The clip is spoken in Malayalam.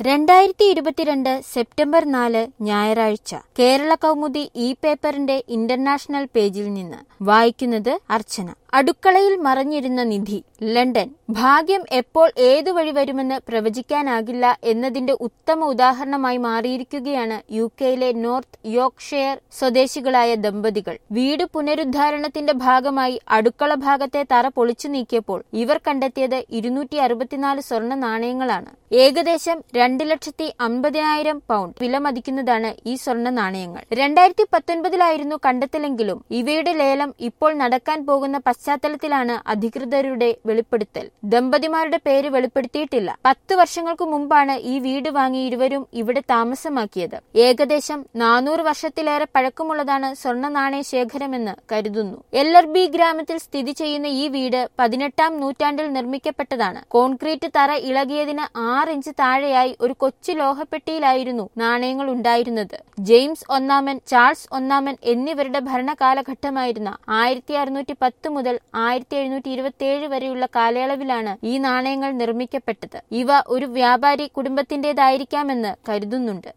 രണ്ടായിരത്തി ഇരുപത്തിരണ്ട് സെപ്റ്റംബർ നാല് ഞായറാഴ്ച കേരള കൗമുദി ഇ പേപ്പറിന്റെ ഇന്റർനാഷണൽ പേജിൽ നിന്ന് വായിക്കുന്നത് അർച്ചന അടുക്കളയിൽ മറഞ്ഞിരുന്ന നിധി ലണ്ടൻ ഭാഗ്യം എപ്പോൾ ഏതു വഴി വരുമെന്ന് പ്രവചിക്കാനാകില്ല എന്നതിന്റെ ഉത്തമ ഉദാഹരണമായി മാറിയിരിക്കുകയാണ് യു കെയിലെ നോർത്ത് യോർക്ക്ഷയർ സ്വദേശികളായ ദമ്പതികൾ വീട് പുനരുദ്ധാരണത്തിന്റെ ഭാഗമായി അടുക്കള ഭാഗത്തെ തറ പൊളിച്ചു നീക്കിയപ്പോൾ ഇവർ കണ്ടെത്തിയത് ഇരുന്നൂറ്റി അറുപത്തിനാല് സ്വർണ്ണ നാണയങ്ങളാണ് ഏകദേശം രണ്ട് ലക്ഷത്തി അമ്പതിനായിരം പൗണ്ട് വിലമതിക്കുന്നതാണ് ഈ സ്വർണ്ണ നാണയങ്ങൾ രണ്ടായിരത്തി പത്തൊൻപതിലായിരുന്നു കണ്ടെത്തലെങ്കിലും ഇവയുടെ ലേലം ഇപ്പോൾ നടക്കാൻ പോകുന്ന പശ്ചാത്തലത്തിലാണ് അധികൃതരുടെ വെളിപ്പെടുത്തൽ ദമ്പതിമാരുടെ പേര് വെളിപ്പെടുത്തിയിട്ടില്ല പത്ത് വർഷങ്ങൾക്ക് മുമ്പാണ് ഈ വീട് വാങ്ങി ഇരുവരും ഇവിടെ താമസമാക്കിയത് ഏകദേശം നാനൂറ് വർഷത്തിലേറെ പഴക്കമുള്ളതാണ് സ്വർണ്ണ നാണയ ശേഖരമെന്ന് കരുതുന്നു എല്ലർബി ഗ്രാമത്തിൽ സ്ഥിതി ചെയ്യുന്ന ഈ വീട് പതിനെട്ടാം നൂറ്റാണ്ടിൽ നിർമ്മിക്കപ്പെട്ടതാണ് കോൺക്രീറ്റ് തറ ഇളകിയതിന് ആറ് ഇഞ്ച് താഴെയായി ഒരു കൊച്ചു ലോഹപ്പെട്ടിയിലായിരുന്നു നാണയങ്ങൾ ഉണ്ടായിരുന്നത് ജെയിംസ് ഒന്നാമൻ ചാൾസ് ഒന്നാമൻ എന്നിവരുടെ ഭരണകാലഘട്ടമായിരുന്ന ആയിരത്തി അറുന്നൂറ്റി പത്ത് മുതൽ ആയിരത്തി എഴുന്നൂറ്റി ഇരുപത്തി ഏഴ് വരെയുള്ള കാലയളവിലാണ് ഈ നാണയങ്ങൾ നിർമ്മിക്കപ്പെട്ടത് ഇവ ഒരു വ്യാപാരി കുടുംബത്തിന്റേതായിരിക്കാമെന്ന് കരുതുന്നുണ്ട്